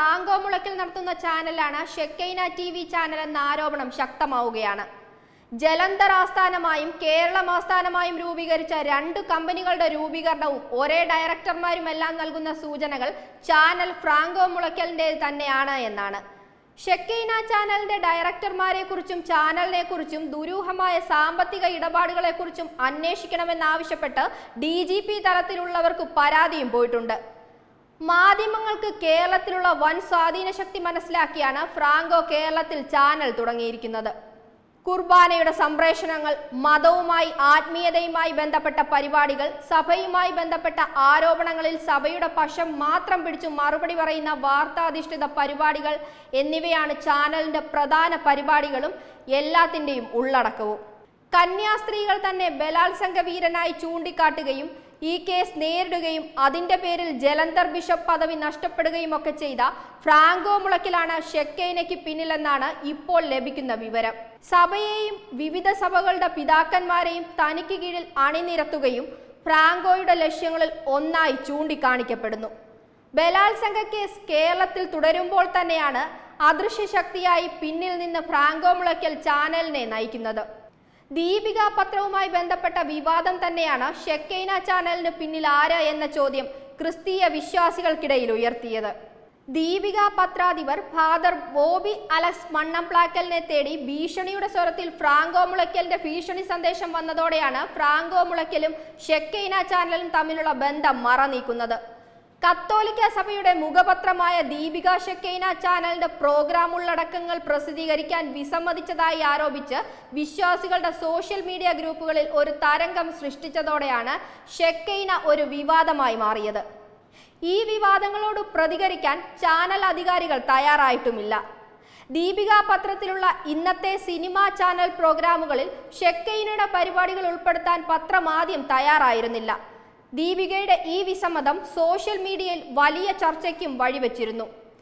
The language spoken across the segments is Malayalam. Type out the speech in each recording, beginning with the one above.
ഫ്രാങ്കോ മുളയ്ക്കൽ നടത്തുന്ന ചാനലാണ് ഷെക്കൈന ടി വി ചാനൽ എന്ന ആരോപണം ശക്തമാവുകയാണ് ജലന്ധർ ആസ്ഥാനമായും കേരളം ആസ്ഥാനമായും രൂപീകരിച്ച രണ്ട് കമ്പനികളുടെ രൂപീകരണവും ഒരേ ഡയറക്ടർമാരുമെല്ലാം നൽകുന്ന സൂചനകൾ ചാനൽ ഫ്രാങ്കോ മുളയ്ക്കലിന്റെ തന്നെയാണ് എന്നാണ് ഷെക്കൈന ചാനലിന്റെ ഡയറക്ടർമാരെ കുറിച്ചും ചാനലിനെ കുറിച്ചും ദുരൂഹമായ സാമ്പത്തിക ഇടപാടുകളെ കുറിച്ചും അന്വേഷിക്കണമെന്നാവശ്യപ്പെട്ട് ഡി ജി പി തലത്തിലുള്ളവർക്ക് പരാതിയും പോയിട്ടുണ്ട് മാധ്യമങ്ങൾക്ക് കേരളത്തിലുള്ള വൻ സ്വാധീന ശക്തി മനസ്സിലാക്കിയാണ് ഫ്രാങ്കോ കേരളത്തിൽ ചാനൽ തുടങ്ങിയിരിക്കുന്നത് കുർബാനയുടെ സംപ്രേഷണങ്ങൾ മതവുമായി ആത്മീയതയുമായി ബന്ധപ്പെട്ട പരിപാടികൾ സഭയുമായി ബന്ധപ്പെട്ട ആരോപണങ്ങളിൽ സഭയുടെ പക്ഷം മാത്രം പിടിച്ചു മറുപടി പറയുന്ന വാർത്താധിഷ്ഠിത പരിപാടികൾ എന്നിവയാണ് ചാനലിന്റെ പ്രധാന പരിപാടികളും എല്ലാത്തിൻ്റെയും ഉള്ളടക്കവും കന്യാസ്ത്രീകൾ തന്നെ ബലാത്സംഗ വീരനായി ചൂണ്ടിക്കാട്ടുകയും ഈ കേസ് നേരിടുകയും അതിന്റെ പേരിൽ ജലന്ധർ ബിഷപ്പ് പദവി നഷ്ടപ്പെടുകയും ഒക്കെ ചെയ്ത ഫ്രാങ്കോ മുളക്കിലാണ് ഷെക്കൈനയ്ക്ക് പിന്നിലെന്നാണ് ഇപ്പോൾ ലഭിക്കുന്ന വിവരം സഭയെയും വിവിധ സഭകളുടെ പിതാക്കന്മാരെയും തനിക്ക് കീഴിൽ അണിനിരത്തുകയും ഫ്രാങ്കോയുടെ ലക്ഷ്യങ്ങളിൽ ഒന്നായി ചൂണ്ടിക്കാണിക്കപ്പെടുന്നു ബലാത്സംഗ കേസ് കേരളത്തിൽ തുടരുമ്പോൾ തന്നെയാണ് അദൃശ്യ ശക്തിയായി പിന്നിൽ നിന്ന് ഫ്രാങ്കോ മുളയ്ക്കൽ ചാനലിനെ നയിക്കുന്നത് ദീപിക പത്രവുമായി ബന്ധപ്പെട്ട വിവാദം തന്നെയാണ് ഷെക്കൈന ചാനലിന് പിന്നിൽ ആര് എന്ന ചോദ്യം ക്രിസ്തീയ വിശ്വാസികൾക്കിടയിൽ ഉയർത്തിയത് ദീപിക പത്രാധിപർ ഫാദർ ബോബി അലക്സ് മണ്ണംപ്ലാക്കലിനെ തേടി ഭീഷണിയുടെ സ്വരത്തിൽ ഫ്രാങ്കോ മുളയ്ക്കലിന്റെ ഭീഷണി സന്ദേശം വന്നതോടെയാണ് ഫ്രാങ്കോ മുളയ്ക്കലും ഷെക്കൈന ചാനലും തമ്മിലുള്ള ബന്ധം മറനീക്കുന്നത് കത്തോലിക്ക സഭയുടെ മുഖപത്രമായ ദീപിക ഷെക്കൈന ചാനലിന്റെ പ്രോഗ്രാം ഉള്ളടക്കങ്ങൾ പ്രസിദ്ധീകരിക്കാൻ വിസമ്മതിച്ചതായി ആരോപിച്ച് വിശ്വാസികളുടെ സോഷ്യൽ മീഡിയ ഗ്രൂപ്പുകളിൽ ഒരു തരംഗം സൃഷ്ടിച്ചതോടെയാണ് ഷെക്കൈന ഒരു വിവാദമായി മാറിയത് ഈ വിവാദങ്ങളോട് പ്രതികരിക്കാൻ ചാനൽ അധികാരികൾ തയ്യാറായിട്ടുമില്ല ദീപിക പത്രത്തിലുള്ള ഇന്നത്തെ സിനിമാ ചാനൽ പ്രോഗ്രാമുകളിൽ ഷെക്കൈനയുടെ പരിപാടികൾ ഉൾപ്പെടുത്താൻ പത്രം ആദ്യം തയ്യാറായിരുന്നില്ല ദീപികയുടെ ഈ വിസമ്മതം സോഷ്യൽ മീഡിയയിൽ വലിയ ചർച്ചയ്ക്കും വഴിവെച്ചിരുന്നു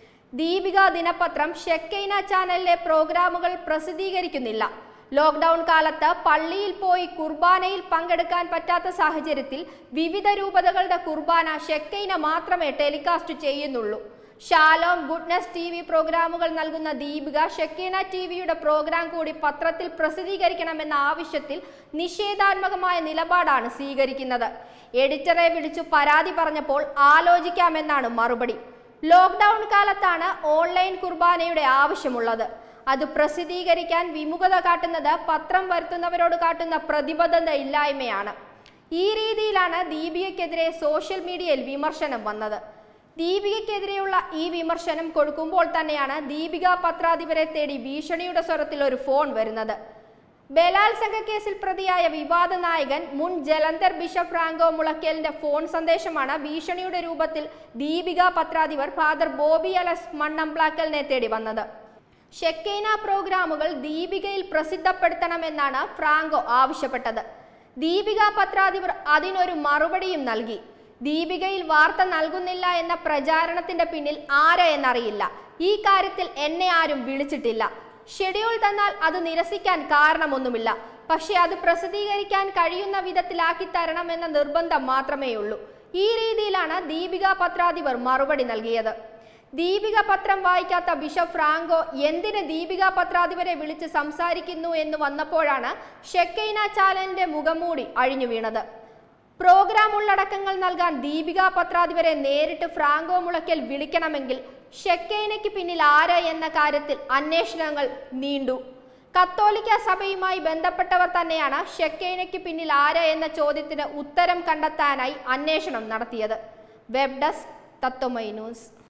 ദീപിക ദിനപത്രം ഷെക്കൈന ചാനലിലെ പ്രോഗ്രാമുകൾ പ്രസിദ്ധീകരിക്കുന്നില്ല ലോക്ക്ഡൌൺ കാലത്ത് പള്ളിയിൽ പോയി കുർബാനയിൽ പങ്കെടുക്കാൻ പറ്റാത്ത സാഹചര്യത്തിൽ വിവിധ രൂപതകളുടെ കുർബാന ഷെക്കൈന മാത്രമേ ടെലികാസ്റ്റ് ചെയ്യുന്നുള്ളൂ ഷാലോം ഗുഡ്നസ് ടി വി പ്രോഗ്രാമുകൾ നൽകുന്ന ദീപിക ഷെക്കീന ടി വിയുടെ പ്രോഗ്രാം കൂടി പത്രത്തിൽ പ്രസിദ്ധീകരിക്കണമെന്ന ആവശ്യത്തിൽ നിഷേധാത്മകമായ നിലപാടാണ് സ്വീകരിക്കുന്നത് എഡിറ്ററെ വിളിച്ചു പരാതി പറഞ്ഞപ്പോൾ ആലോചിക്കാമെന്നാണ് മറുപടി ലോക്ക്ഡൌൺ കാലത്താണ് ഓൺലൈൻ കുർബാനയുടെ ആവശ്യമുള്ളത് അത് പ്രസിദ്ധീകരിക്കാൻ വിമുഖത കാട്ടുന്നത് പത്രം വരുത്തുന്നവരോട് കാട്ടുന്ന പ്രതിബദ്ധത ഇല്ലായ്മയാണ് ഈ രീതിയിലാണ് ദീപികയ്ക്കെതിരെ സോഷ്യൽ മീഡിയയിൽ വിമർശനം വന്നത് ദീപികയ്ക്കെതിരെയുള്ള ഈ വിമർശനം കൊടുക്കുമ്പോൾ തന്നെയാണ് ദീപിക പത്രാധിപരെ തേടി ഭീഷണിയുടെ സ്വരത്തിൽ ഒരു ഫോൺ വരുന്നത് ബലാത്സംഗ കേസിൽ പ്രതിയായ വിവാദ നായകൻ മുൻ ജലന്ധർ ബിഷപ്പ് ഫ്രാങ്കോ മുളയ്ക്കലിന്റെ ഫോൺ സന്ദേശമാണ് ഭീഷണിയുടെ രൂപത്തിൽ ദീപിക പത്രാധിപർ ഫാദർ ബോബി അലസ് മണ്ണംപ്ലാക്കലിനെ തേടി വന്നത് ഷെക്കൈന പ്രോഗ്രാമുകൾ ദീപികയിൽ പ്രസിദ്ധപ്പെടുത്തണമെന്നാണ് ഫ്രാങ്കോ ആവശ്യപ്പെട്ടത് ദീപിക പത്രാധിപർ അതിനൊരു മറുപടിയും നൽകി ദീപികയിൽ വാർത്ത നൽകുന്നില്ല എന്ന പ്രചാരണത്തിന്റെ പിന്നിൽ ആര് എന്നറിയില്ല ഈ കാര്യത്തിൽ എന്നെ ആരും വിളിച്ചിട്ടില്ല ഷെഡ്യൂൾ തന്നാൽ അത് നിരസിക്കാൻ കാരണമൊന്നുമില്ല പക്ഷെ അത് പ്രസിദ്ധീകരിക്കാൻ കഴിയുന്ന വിധത്തിലാക്കി തരണമെന്ന നിർബന്ധം മാത്രമേയുള്ളൂ ഈ രീതിയിലാണ് ദീപിക പത്രാധിപർ മറുപടി നൽകിയത് ദീപിക പത്രം വായിക്കാത്ത ബിഷപ്പ് ഫ്രാങ്കോ എന്തിന് ദീപിക പത്രാധിപരെ വിളിച്ച് സംസാരിക്കുന്നു എന്ന് വന്നപ്പോഴാണ് ഷെക്കൈന ചാനലിന്റെ മുഖംമൂടി അഴിഞ്ഞു വീണത് പ്രോഗ്രാം ഉള്ളടക്കങ്ങൾ നൽകാൻ ദീപിക പത്രാധിപരെ നേരിട്ട് ഫ്രാങ്കോ മുളയ്ക്കൽ വിളിക്കണമെങ്കിൽ ഷെക്കൈനയ്ക്ക് പിന്നിൽ ആര് എന്ന കാര്യത്തിൽ അന്വേഷണങ്ങൾ നീണ്ടു കത്തോലിക്ക സഭയുമായി ബന്ധപ്പെട്ടവർ തന്നെയാണ് ഷെക്കൈനയ്ക്ക് പിന്നിൽ ആര് എന്ന ചോദ്യത്തിന് ഉത്തരം കണ്ടെത്താനായി അന്വേഷണം നടത്തിയത് വെബ് ഡെസ്ക് തത്വമൈ ന്യൂസ്